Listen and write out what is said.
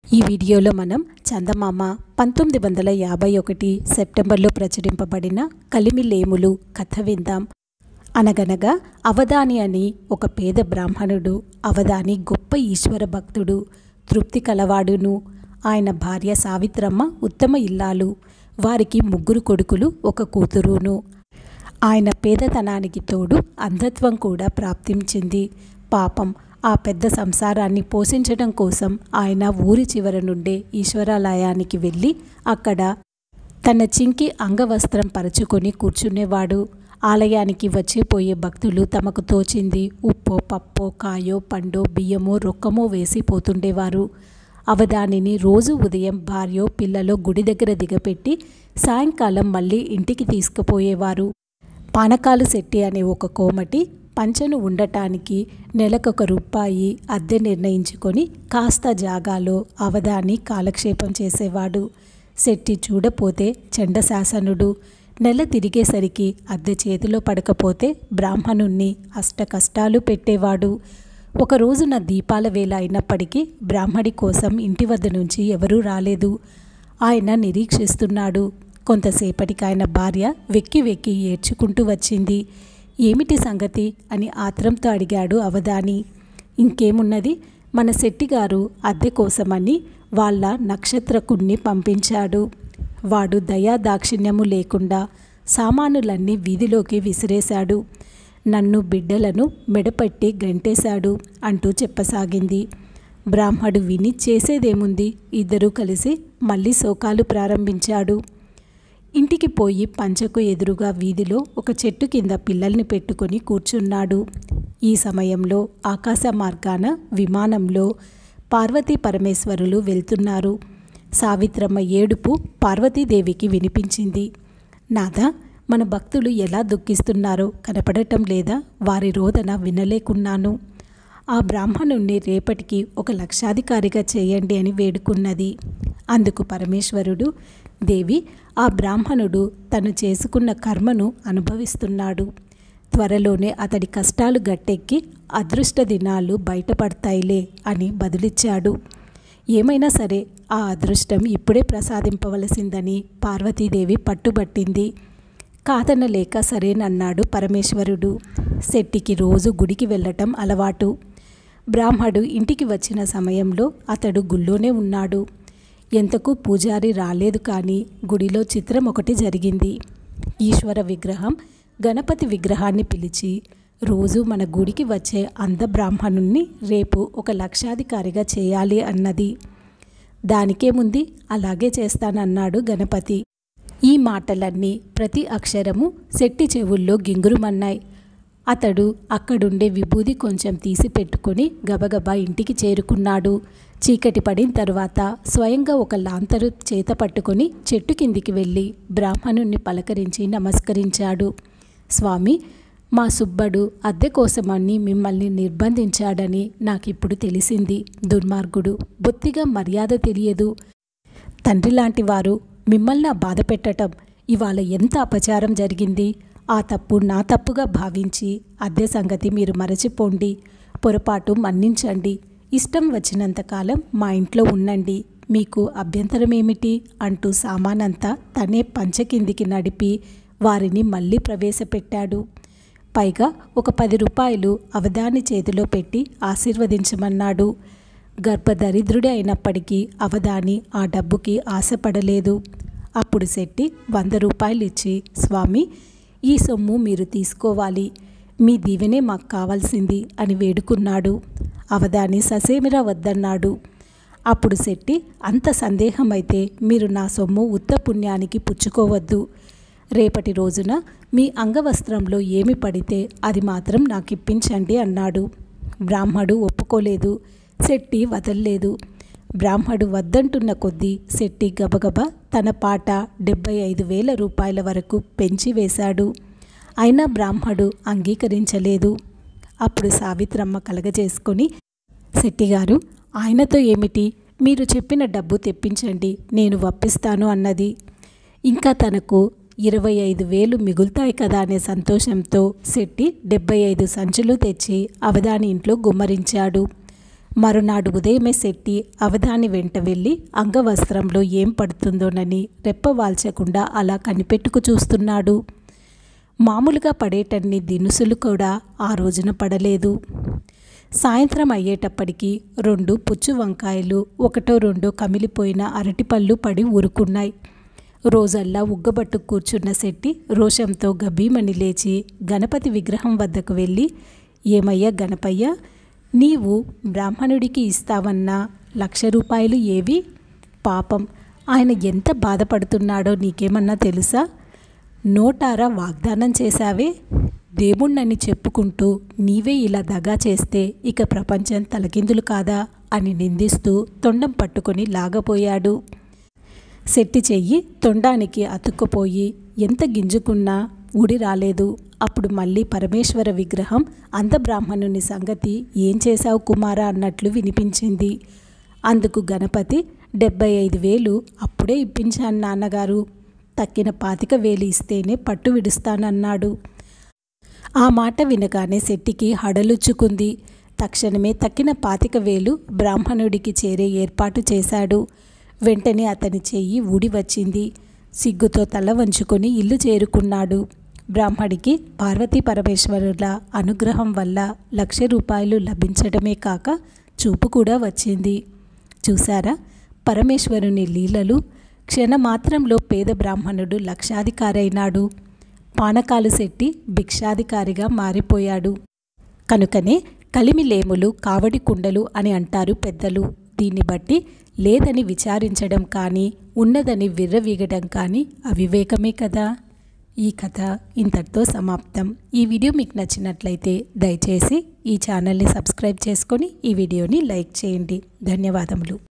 ఈ వీడియోలో మనం చందమామ పంతొమ్మిది వందల యాభై ఒకటి సెప్టెంబర్లో ప్రచురింపబడిన కలిమిలేములు కథ విందాం అనగనగా అవధాని అని ఒక పేద బ్రాహ్మణుడు అవధాని గొప్ప ఈశ్వర భక్తుడు తృప్తి కలవాడును ఆయన భార్య సావిత్రమ్మ ఉత్తమ ఇల్లాలు వారికి ముగ్గురు కొడుకులు ఒక కూతురును ఆయన పేదతనానికి తోడు అంధత్వం కూడా ప్రాప్తించింది పాపం ఆ పెద్ద సంసారాన్ని పోషించడం కోసం ఆయన ఊరి చివర నుండే ఈశ్వరాలయానికి వెళ్ళి అక్కడ తన చింకి అంగవస్త్రం పరుచుకొని కూర్చునేవాడు ఆలయానికి వచ్చే పోయే భక్తులు తమకు తోచింది ఉప్పో పప్పో కాయో పండో బియ్యమో రొక్కమో వేసి పోతుండేవారు అవదానిని రోజు ఉదయం భార్యో పిల్లలో గుడి దగ్గర దిగపెట్టి సాయంకాలం మళ్ళీ ఇంటికి తీసుకుపోయేవారు పానకాలు శెట్టి అనే ఒక కోమటి పంచను ఉండటానికి నెలకొక రూపాయి అద్దె నిర్ణయించుకొని కాస్త జాగాలో అవధాని కాలక్షేపం చేసేవాడు శెట్టి చూడపోతే చండశాసనుడు నెల తిరిగేసరికి అద్దె చేతిలో పడకపోతే బ్రాహ్మణుణ్ణి అష్ట కష్టాలు పెట్టేవాడు ఒక రోజున దీపాల వేళ అయినప్పటికీ బ్రాహ్మడి కోసం ఇంటి వద్ద నుంచి ఎవరూ రాలేదు ఆయన నిరీక్షిస్తున్నాడు కొంతసేపటికి ఆయన భార్య వెక్కి వెక్కి ఏడ్చుకుంటూ వచ్చింది ఏమిటి సంగతి అని ఆత్రంతో అడిగాడు అవధాని ఇంకేమున్నది మన శెట్టిగారు అద్దె కోసమని వాళ్ళ నక్షత్రకుణ్ణి పంపించాడు వాడు దయా దాక్షిణ్యము లేకుండా సామానులన్నీ వీధిలోకి విసిరేశాడు నన్ను బిడ్డలను మెడపట్టి గంటేశాడు అంటూ చెప్పసాగింది బ్రాహ్మడు విని చేసేదేముంది ఇద్దరూ కలిసి మళ్ళీ శోకాలు ప్రారంభించాడు ఇంటికి పోయి పంచకు ఎదురుగా వీధిలో ఒక చెట్టు కింద పిల్లల్ని పెట్టుకొని కూర్చున్నాడు ఈ సమయంలో ఆకాశ మార్గాన విమానంలో పార్వతీ పరమేశ్వరులు వెళ్తున్నారు సావిత్రమ్మ ఏడుపు పార్వతీదేవికి వినిపించింది నాదా మన భక్తులు ఎలా దుఃఖిస్తున్నారో కనపడటం లేదా వారి రోదన వినలేకున్నాను ఆ బ్రాహ్మణుణ్ణి రేపటికి ఒక లక్షాధికారిగా చేయండి అని వేడుకున్నది అందుకు పరమేశ్వరుడు దేవి ఆ బ్రాహ్మణుడు తను చేసుకున్న కర్మను అనుభవిస్తున్నాడు త్వరలోనే అతడి కష్టాలు గట్టెక్కి అదృష్ట దినాలు బయటపడతాయిలే అని బదులిచ్చాడు ఏమైనా సరే ఆ అదృష్టం ఇప్పుడే ప్రసాదింపవలసిందని పార్వతీదేవి పట్టుబట్టింది కాదనలేక సరేనన్నాడు పరమేశ్వరుడు శెట్టికి రోజు గుడికి వెళ్ళటం అలవాటు బ్రాహ్మడు ఇంటికి వచ్చిన సమయంలో అతడు గుళ్ళోనే ఉన్నాడు ఎంతకు పూజారి రాలేదు కానీ గుడిలో చిత్రం ఒకటి జరిగింది ఈశ్వర విగ్రహం గణపతి విగ్రహాన్ని పిలిచి రోజు మన గుడికి వచ్చే అంధ బ్రాహ్మణుణ్ణి రేపు ఒక లక్షాధికారిగా చేయాలి అన్నది దానికేముంది అలాగే చేస్తానన్నాడు గణపతి ఈ మాటలన్నీ ప్రతి అక్షరము శెట్టి చెవుల్లో గింగురుమన్నాయి అతడు అక్కడుండే విభూది కొంచెం తీసి పెట్టుకొని గబగబా ఇంటికి చేరుకున్నాడు చీకటి పడిన తర్వాత స్వయంగా ఒక లాంతరు చేత పట్టుకొని చెట్టు కిందికి వెళ్ళి బ్రాహ్మణుణ్ణి పలకరించి నమస్కరించాడు స్వామి మా సుబ్బడు అద్దె కోసమని మిమ్మల్ని నిర్బంధించాడని నాకిప్పుడు తెలిసింది దుర్మార్గుడు బొత్తిగా మర్యాద తెలియదు తండ్రి లాంటి వారు మిమ్మల్ని బాధ పెట్టటం ఇవాళ ఎంత అపచారం జరిగింది ఆ తప్పు నా తప్పుగా భావించి అద్దె సంగతి మీరు మరచిపోండి పొరపాటు మన్నించండి ఇష్టం వచ్చినంతకాలం మా ఇంట్లో ఉండండి మీకు అభ్యంతరమేమిటి అంటూ సామానంతా తనే పంచ కిందికి నడిపి వారిని మళ్ళీ ప్రవేశపెట్టాడు పైగా ఒక పది రూపాయలు అవధాని చేతిలో పెట్టి ఆశీర్వదించమన్నాడు గర్భదరిద్రుడే అయినప్పటికీ అవధాని ఆ డబ్బుకి ఆశపడలేదు అప్పుడు శెట్టి వంద రూపాయలు ఇచ్చి స్వామి ఈ సొమ్ము మీరు తీసుకోవాలి మీ దీవెనే మాకు కావాల్సింది అని వేడుకున్నాడు అవధాని ససేమిరా వద్దన్నాడు అప్పుడు శెట్టి అంత సందేహమైతే మీరు నా సొమ్ము ఉత్త పుణ్యానికి పుచ్చుకోవద్దు రేపటి రోజున మీ అంగవస్త్రంలో ఏమి పడితే అది మాత్రం నాకు ఇప్పించండి అన్నాడు బ్రాహ్మడు ఒప్పుకోలేదు శెట్టి వదల్లేదు బ్రాహ్మడు వద్దంటున్న కొద్దీ శెట్టి గబగబా తన పాట డెబ్బై ఐదు వేల రూపాయల వరకు పెంచి వేశాడు అయినా బ్రాహ్మడు అంగీకరించలేదు అప్పుడు సావిత్రమ్మ కలగజేసుకొని శెట్టిగారు ఆయనతో ఏమిటి మీరు చెప్పిన డబ్బు తెప్పించండి నేను వప్పిస్తాను అన్నది ఇంకా తనకు ఇరవై ఐదు వేలు మిగులుతాయి కదా అనే సంతోషంతో శెట్టి డెబ్బై ఐదు సంచులు తెచ్చి అవధాని ఇంట్లో గుమ్మరించాడు మరునాడు ఉదయమే శెట్టి అవధాని వెంట వెళ్ళి అంగవస్త్రంలో ఏం పడుతుందోనని రెప్పవాల్చకుండా అలా కనిపెట్టుకు చూస్తున్నాడు మామూలుగా పడేటన్ని దినుసులు కూడా ఆ రోజున పడలేదు సాయంత్రం అయ్యేటప్పటికి రెండు పుచ్చు వంకాయలు ఒకటో రెండో కమిలిపోయిన అరటిపళ్ళు పడి ఊరుకున్నాయి రోజల్లా ఉగ్గబట్టు కూర్చున్న శెట్టి రోషంతో గభీమని లేచి గణపతి విగ్రహం వద్దకు వెళ్ళి ఏమయ్యా గణపయ్య నీవు బ్రాహ్మణుడికి ఇస్తావన్న లక్ష రూపాయలు ఏవి పాపం ఆయన ఎంత బాధపడుతున్నాడో నీకేమన్నా తెలుసా నోటారా వాగ్దానం చేశావే దేవుణ్ణని చెప్పుకుంటూ నీవే ఇలా దగా చేస్తే ఇక ప్రపంచం తలకిందులు కాదా అని నిందిస్తూ తొండం పట్టుకొని లాగపోయాడు శెట్టి చెయ్యి తొండానికి అతుక్కుపోయి ఎంత గింజుకున్నా ఊడి రాలేదు అప్పుడు మళ్ళీ పరమేశ్వర విగ్రహం అంధబ్రాహ్మణుని సంగతి ఏం చేశావు కుమారా అన్నట్లు వినిపించింది అందుకు గణపతి డెబ్బై ఐదు వేలు అప్పుడే ఇప్పించాను నాన్నగారు తక్కిన పాతిక వేలు ఇస్తేనే పట్టు విడుస్తానన్నాడు ఆ మాట వినగానే శెట్టికి హడలుచ్చుకుంది తక్షణమే తక్కిన పాతిక వేలు బ్రాహ్మణుడికి చేరే ఏర్పాటు చేశాడు వెంటనే అతని చెయ్యి ఊడి వచ్చింది సిగ్గుతో తల వంచుకొని ఇల్లు చేరుకున్నాడు బ్రాహ్మడికి పార్వతీ పరమేశ్వరుల అనుగ్రహం వల్ల లక్ష రూపాయలు లభించడమే కాక చూపు కూడా వచ్చింది చూశారా పరమేశ్వరుని లీలలు క్షణమాత్రంలో పేద బ్రాహ్మణుడు లక్షాధికారైనాడు పానకాలు శెట్టి భిక్షాధికారిగా మారిపోయాడు కనుకనే కలిమిలేములు కావడి కుండలు అని అంటారు పెద్దలు దీన్ని బట్టి లేదని విచారించడం కానీ ఉన్నదని విర్రవీగడం కానీ అవివేకమే కదా ఈ కథ ఇంతటితో సమాప్తం ఈ వీడియో మీకు నచ్చినట్లయితే దయచేసి ఈ ఛానల్ని సబ్స్క్రైబ్ చేసుకొని ఈ వీడియోని లైక్ చేయండి ధన్యవాదములు